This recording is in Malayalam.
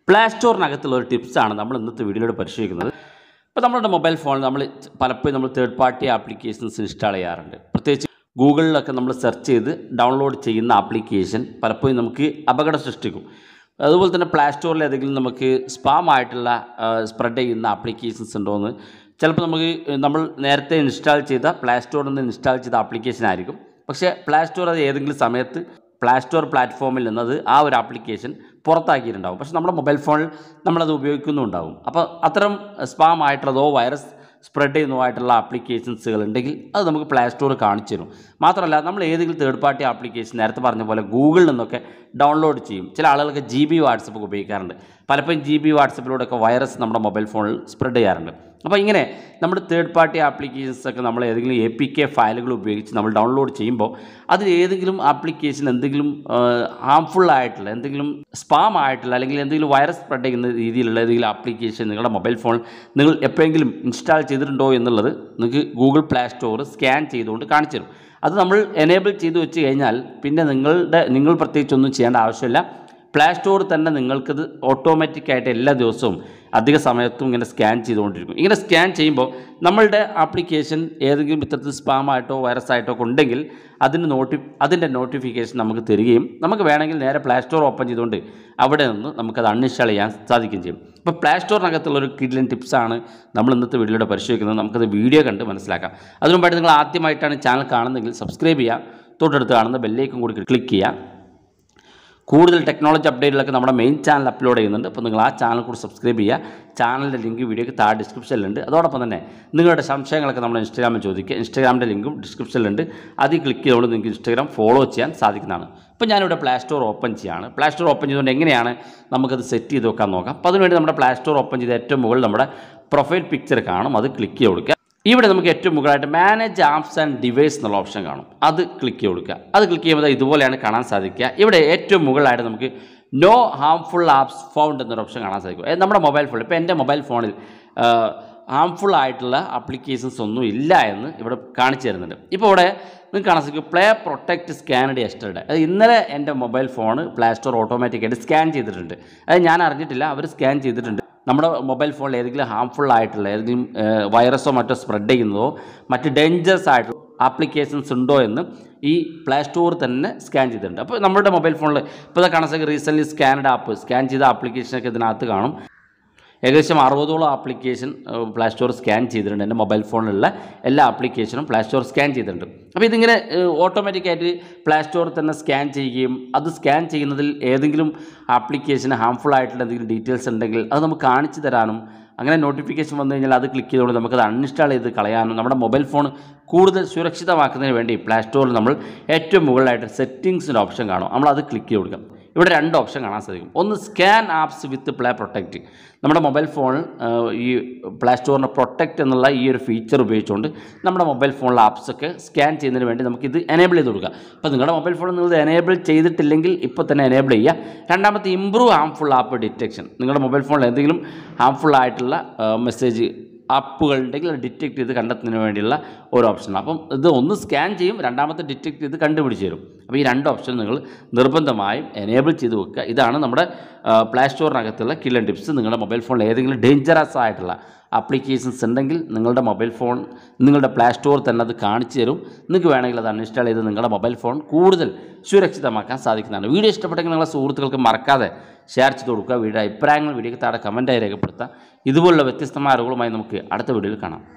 പ്ലേ സ്റ്റോറിനകത്തുള്ള ഒരു ടിപ്സാണ് നമ്മൾ ഇന്നത്തെ വീഡിയോയിലൂടെ പരിശോധിക്കുന്നത് ഇപ്പോൾ നമ്മുടെ മൊബൈൽ ഫോണിൽ നമ്മൾ പലപ്പോഴും നമ്മൾ തേർഡ് പാർട്ടി ആപ്ലിക്കേഷൻസ് ഇൻസ്റ്റാൾ ചെയ്യാറുണ്ട് പ്രത്യേകിച്ച് ഗൂഗിളിലൊക്കെ നമ്മൾ സെർച്ച് ചെയ്ത് ഡൗൺലോഡ് ചെയ്യുന്ന ആപ്ലിക്കേഷൻ പലപ്പോഴും നമുക്ക് അപകടം സൃഷ്ടിക്കും അതുപോലെ തന്നെ പ്ലേ സ്റ്റോറിൽ ഏതെങ്കിലും നമുക്ക് സ്പാം ആയിട്ടുള്ള സ്പ്രെഡ് ചെയ്യുന്ന ആപ്ലിക്കേഷൻസ് ഉണ്ടോയെന്ന് ചിലപ്പോൾ നമുക്ക് നമ്മൾ നേരത്തെ ഇൻസ്റ്റാൾ ചെയ്ത പ്ലേ സ്റ്റോറിൽ നിന്ന് ഇൻസ്റ്റാൾ ചെയ്ത ആപ്ലിക്കേഷൻ ആയിരിക്കും പക്ഷേ പ്ലേ സ്റ്റോർ അത് ഏതെങ്കിലും സമയത്ത് പ്ലേ സ്റ്റോർ പ്ലാറ്റ്ഫോമിൽ നിന്നത് ആ ഒരു ആപ്ലിക്കേഷൻ പുറത്താക്കിയിട്ടുണ്ടാവും പക്ഷേ നമ്മുടെ മൊബൈൽ ഫോണിൽ നമ്മളത് ഉപയോഗിക്കുന്നുണ്ടാവും അപ്പോൾ അത്തരം സ്പാം ആയിട്ടുള്ളതോ വൈറസ് സ്പ്രെഡ് ചെയ്യുന്നതായിട്ടുള്ള ആപ്ലിക്കേഷൻസുകൾ ഉണ്ടെങ്കിൽ അത് നമുക്ക് പ്ലേ സ്റ്റോർ കാണിച്ചു തരും മാത്രമല്ല നമ്മൾ ഏതെങ്കിലും തേർഡ് പാർട്ടി ആപ്ലിക്കേഷൻ നേരത്തെ പറഞ്ഞ പോലെ ഗൂഗിളിൽ നിന്നൊക്കെ ഡൗൺലോഡ് ചെയ്യും ചില ആളുകൾക്ക് ജി ബി വാട്സപ്പ് ഉപയോഗിക്കാറുണ്ട് പലപ്പോഴും ജി ബി വാട്സപ്പിലൂടെയൊക്കെ വൈറസ് നമ്മുടെ മൊബൈൽ ഫോണിൽ സ്പ്രെഡ് ചെയ്യാറുണ്ട് അപ്പോൾ ഇങ്ങനെ നമ്മുടെ തേർഡ് പാർട്ടി ആപ്ലിക്കേഷൻസ് ഒക്കെ നമ്മൾ ഏതെങ്കിലും എ പി കെ ഫയലുകൾ ഉപയോഗിച്ച് നമ്മൾ ഡൗൺലോഡ് ചെയ്യുമ്പോൾ അതിൽ ഏതെങ്കിലും ആപ്ലിക്കേഷൻ എന്തെങ്കിലും ഹാംഫുൾ ആയിട്ടുള്ള എന്തെങ്കിലും സ്പാം ആയിട്ടുള്ള അല്ലെങ്കിൽ എന്തെങ്കിലും വൈറസ് സ്പ്രെഡ് ചെയ്യുന്ന രീതിയിലുള്ള ഏതെങ്കിലും ആപ്ലിക്കേഷൻ നിങ്ങളുടെ മൊബൈൽ ഫോൺ നിങ്ങൾ എപ്പോഴെങ്കിലും ഇൻസ്റ്റാൾ ചെയ്തിട്ടുണ്ടോ എന്നുള്ളത് നിങ്ങൾക്ക് ഗൂഗിൾ പ്ലേ സ്റ്റോർ സ്കാൻ ചെയ്തുകൊണ്ട് കാണിച്ചു തരും അത് നമ്മൾ എനേബിൾ ചെയ്ത് വെച്ച് കഴിഞ്ഞാൽ പിന്നെ നിങ്ങളുടെ നിങ്ങൾ പ്രത്യേകിച്ചൊന്നും ചെയ്യേണ്ട ആവശ്യമില്ല പ്ലേ സ്റ്റോർ തന്നെ നിങ്ങൾക്കത് ഓട്ടോമാറ്റിക്കായിട്ട് എല്ലാ ദിവസവും അധിക സമയത്തും ഇങ്ങനെ സ്കാൻ ചെയ്തുകൊണ്ടിരിക്കും ഇങ്ങനെ സ്കാൻ ചെയ്യുമ്പോൾ നമ്മളുടെ ആപ്ലിക്കേഷൻ ഏതെങ്കിലും ഇത്തരത്തിൽ സ്പാം ആയിട്ടോ വൈറസ് ആയിട്ടോ ഒക്കെ ഉണ്ടെങ്കിൽ അതിന് നോട്ടി അതിൻ്റെ നോട്ടിഫിക്കേഷൻ നമുക്ക് തരികയും നമുക്ക് വേണമെങ്കിൽ നേരെ പ്ലേ സ്റ്റോർ ഓപ്പൺ ചെയ്തുകൊണ്ട് അവിടെ നിന്ന് നമുക്കത് അൺഇൻസ്റ്റാൾ ചെയ്യാൻ സാധിക്കുകയും ചെയ്യും അപ്പോൾ പ്ലേ സ്റ്റോറിനകത്തുള്ള ഒരു കിഡിലൻ ടിപ്സാണ് നമ്മൾ ഇന്നത്തെ വീഡിയോയുടെ പരിശോധിക്കുന്നത് നമുക്കത് വീഡിയോ കണ്ട് മനസ്സിലാക്കാം അതിനുമുമ്പായിട്ട് നിങ്ങൾ ആദ്യമായിട്ടാണ് ചാനൽ കാണുന്നതെങ്കിൽ സബ്സ്ക്രൈബ് ചെയ്യുക തൊട്ടടുത്ത് കാണുന്ന ബെല്ലേക്കും കൂടി ക്ലിക്ക് ചെയ്യുക കൂടുതൽ ടെക്നോളജി അപ്ഡേറ്റുകളൊക്കെ നമ്മുടെ മെയിൻ ചാനൽ അപ്ലോഡ് ചെയ്യുന്നുണ്ട് അപ്പോൾ നിങ്ങൾ ആ ചാനൽ കൂടി സബ്സ്ക്രൈബ് ചെയ്യുക ചാനലിൻ്റെ ലിങ്ക് വീഡിയോക്ക് താഴെ ഡിസ്ക്രിപ്ഷനിലുണ്ട് അതോടൊപ്പം തന്നെ നിങ്ങളുടെ സംശയങ്ങളൊക്കെ നമ്മുടെ ഇൻസ്റ്റാഗ്രാമിൽ ചോദിക്കുക ഇൻസ്റ്റാഗ്രാമിൻ്റെ ലിങ്കും ഡിസ്ക്രിപ്ഷനിലുണ്ട് അതിൽ ക്ലിക്ക് ചെയ്തുകൊണ്ട് നിങ്ങൾക്ക് ഇൻസ്റ്റാഗ്രാം ഫോളോ ചെയ്യാൻ സാധിക്കുന്നതാണ് ഇപ്പോൾ ഞാനിവിടെ പ്ലേ സ്റ്റോർ ഓപ്പൺ ചെയ്യുകയാണ് പ്ലേ സ്റ്റോർ ഓപ്പൺ ചെയ്തുകൊണ്ട് എങ്ങനെയാണ് നമുക്കത് സെറ്റ് ചെയ്ത് വെക്കാൻ നോക്കാം അപ്പോൾ അതിനുവേണ്ടി നമ്മുടെ പ്ലേ സ്റ്റോർ ഓപ്പൺ ചെയ്ത് ഏറ്റവും മുകളിൽ നമ്മുടെ പ്രൊഫൈൽ പിക്ചർ കാണും അത് ക്ലിക്ക് ചെയ്ത് കൊടുക്കുക ഇവിടെ നമുക്ക് ഏറ്റവും മുകളിലായിട്ട് മാനേജ് ആപ്സ് ആൻഡ് ഡിവൈസ് എന്നുള്ള ഓപ്ഷൻ കാണും അത് ക്ലിക്ക് ചെയ്ത് കൊടുക്കുക അത് ക്ലിക്ക് ചെയ്യുമ്പോൾ ഇതുപോലെയാണ് കാണാൻ സാധിക്കുക ഇവിടെ ഏറ്റവും മുകളിലായിട്ട് നമുക്ക് നോ ഹാംഫുൾ ആപ്സ് ഫൗണ്ട് എന്നൊരു ഓപ്ഷൻ കാണാൻ സാധിക്കും ഏ, നമ്മുടെ മൊബൈൽ ഫോണിൽ ഇപ്പോൾ എൻ്റെ മൊബൈൽ ഫോണിൽ ഹാംഫുൾ ആയിട്ടുള്ള ആപ്ലിക്കേഷൻസ് ഒന്നും ഇല്ല എന്ന് ഇവിടെ കാണിച്ചു തരുന്നുണ്ട് ഇപ്പോൾ ഇവിടെ നിങ്ങൾക്ക് കാണാൻ സാധിക്കും പ്ലേ പ്രൊട്ടക്റ്റ് സ്കാനഡ് എസ്റ്റർഡേ അത് ഇന്നലെ എൻ്റെ മൊബൈൽ ഫോൺ പ്ലേ സ്റ്റോർ ഓട്ടോമാറ്റിക്കായിട്ട് സ്കാൻ ചെയ്തിട്ടുണ്ട് അത് ഞാൻ അറിഞ്ഞിട്ടില്ല അവർ സ്കാൻ ചെയ്തിട്ടുണ്ട് നമ്മുടെ മൊബൈൽ ഫോണിൽ ഏതെങ്കിലും ഹാംഫുൾ ആയിട്ടുള്ള ഏതെങ്കിലും വൈറസോ മറ്റോ സ്പ്രെഡ് ചെയ്യുന്നതോ മറ്റ് ഡേഞ്ചറസ് ആയിട്ടുള്ള ആപ്ലിക്കേഷൻസ് ഉണ്ടോ എന്ന് ഈ പ്ലേ സ്റ്റോർ തന്നെ സ്കാൻ ചെയ്തിട്ടുണ്ട് അപ്പോൾ നമ്മുടെ മൊബൈൽ ഫോണിൽ ഇപ്പോൾ ഇതാ കാണാൻ സാധിക്കും റീസെൻ്റ്ലി സ്കാനഡ് ആപ്പ് സ്കാൻ ചെയ്ത ആപ്ലിക്കേഷനൊക്കെ ഇതിനകത്ത് കാണും ഏകദേശം അറുപതോളം ആപ്ലിക്കേഷൻ പ്ലേ സ്റ്റോർ സ്കാൻ ചെയ്തിട്ടുണ്ട് എൻ്റെ മൊബൈൽ ഫോണിലുള്ള എല്ലാ ആപ്ലിക്കേഷനും പ്ലേ സ്റ്റോർ സ്കാൻ ചെയ്തിട്ടുണ്ട് അപ്പോൾ ഇതിങ്ങനെ ഓട്ടോമാറ്റിക്കായിട്ട് പ്ലേ സ്റ്റോർ തന്നെ സ്കാൻ ചെയ്യുകയും അത് സ്കാൻ ചെയ്യുന്നതിൽ ഏതെങ്കിലും ആപ്ലിക്കേഷന് ഹാംഫുൾ ആയിട്ടുള്ള എന്തെങ്കിലും ഡീറ്റെയിൽസ് ഉണ്ടെങ്കിൽ അത് നമുക്ക് കാണിച്ചു തരാനും അങ്ങനെ നോട്ടിഫിക്കേഷൻ വന്നു കഴിഞ്ഞാൽ അത് ക്ലിക്ക് ചെയ്തുകൊണ്ട് നമുക്കത് അൺഇൻസ്റ്റാൾ ചെയ്ത് കളയാനും നമ്മുടെ മൊബൈൽ ഫോൺ കൂടുതൽ സുരക്ഷിതമാക്കുന്നതിന് വേണ്ടി പ്ലേ സ്റ്റോറിൽ നമ്മൾ ഏറ്റവും മുകളിലായിട്ട് സെറ്റിങ്സിൻ്റെ ഓപ്ഷൻ കാണും നമ്മൾ അത് ക്ലിക്ക് ചെയ്ത് കൊടുക്കാം ഇവിടെ രണ്ട് ഓപ്ഷൻ കാണാൻ സാധിക്കും ഒന്ന് scan apps with Play Protect നമ്മുടെ മൊബൈൽ ഫോണിൽ ഈ പ്ലേ സ്റ്റോറിൻ്റെ പ്രൊട്ടക്റ്റ് എന്നുള്ള ഈ ഒരു ഫീച്ചർ ഉപയോഗിച്ചുകൊണ്ട് നമ്മുടെ മൊബൈൽ ഫോണിലെ ആപ്സൊക്കെ സ്കാൻ ചെയ്യുന്നതിന് വേണ്ടി നമുക്കിത് എനേബിൾ ചെയ്ത് കൊടുക്കാം അപ്പോൾ നിങ്ങളുടെ മൊബൈൽ ഫോണിൽ നിങ്ങൾ എനേബിൾ ചെയ്തിട്ടില്ലെങ്കിൽ ഇപ്പോൾ തന്നെ എനേബിൾ ചെയ്യുക രണ്ടാമത്തെ ഇമ്പ്രൂവ് ഹാംഫുൾ ആപ്പ് ഡിറ്റക്ഷൻ നിങ്ങളുടെ മൊബൈൽ ഫോണിൽ എന്തെങ്കിലും ഹാംഫുൾ ആയിട്ടുള്ള മെസ്സേജ് ആപ്പുകൾ ഉണ്ടെങ്കിൽ അത് ഡിറ്റക്ട് ചെയ്ത് കണ്ടെത്തുന്നതിന് വേണ്ടിയുള്ള ഒരു ഓപ്ഷനാണ് അപ്പം ഇത് ഒന്ന് സ്കാൻ ചെയ്യും രണ്ടാമത്തെ ഡിറ്റക്ട് ചെയ്ത് കണ്ടുപിടിച്ച് തരും അപ്പോൾ ഈ രണ്ട് ഓപ്ഷൻ നിങ്ങൾ നിർബന്ധമായും എനേബിൾ ചെയ്ത് വെക്കുക ഇതാണ് നമ്മുടെ പ്ലേ സ്റ്റോറിനകത്തുള്ള കില്ലൻ ടിപ്സ് നിങ്ങളുടെ മൊബൈൽ ഫോണിൽ ഏതെങ്കിലും ഡേഞ്ചറസ് ആയിട്ടുള്ള ആപ്ലിക്കേഷൻസ് ഉണ്ടെങ്കിൽ നിങ്ങളുടെ മൊബൈൽ ഫോൺ നിങ്ങളുടെ പ്ലേ സ്റ്റോർ തന്നെ അത് കാണിച്ചു തരും നിങ്ങൾക്ക് വേണമെങ്കിൽ അത് അൺഇൻസ്റ്റാൾ ചെയ്ത് നിങ്ങളുടെ മൊബൈൽ ഫോൺ കൂടുതൽ സുരക്ഷിതമാക്കാൻ സാധിക്കുന്നതാണ് വീഡിയോ ഇഷ്ടപ്പെട്ടെങ്കിൽ നിങ്ങളുടെ സുഹൃത്തുക്കൾക്ക് മറക്കാതെ ഷെയർ ചെയ്ത് കൊടുക്കുക വീഡിയോ അഭിപ്രായങ്ങൾ വീഡിയോക്ക് താഴെ കമൻറ്റായി രേഖപ്പെടുത്താം ഇതുപോലുള്ള വ്യത്യസ്തമായ അറിവുകളുമായി നമുക്ക് അടുത്ത വീഡിയോയിൽ കാണാം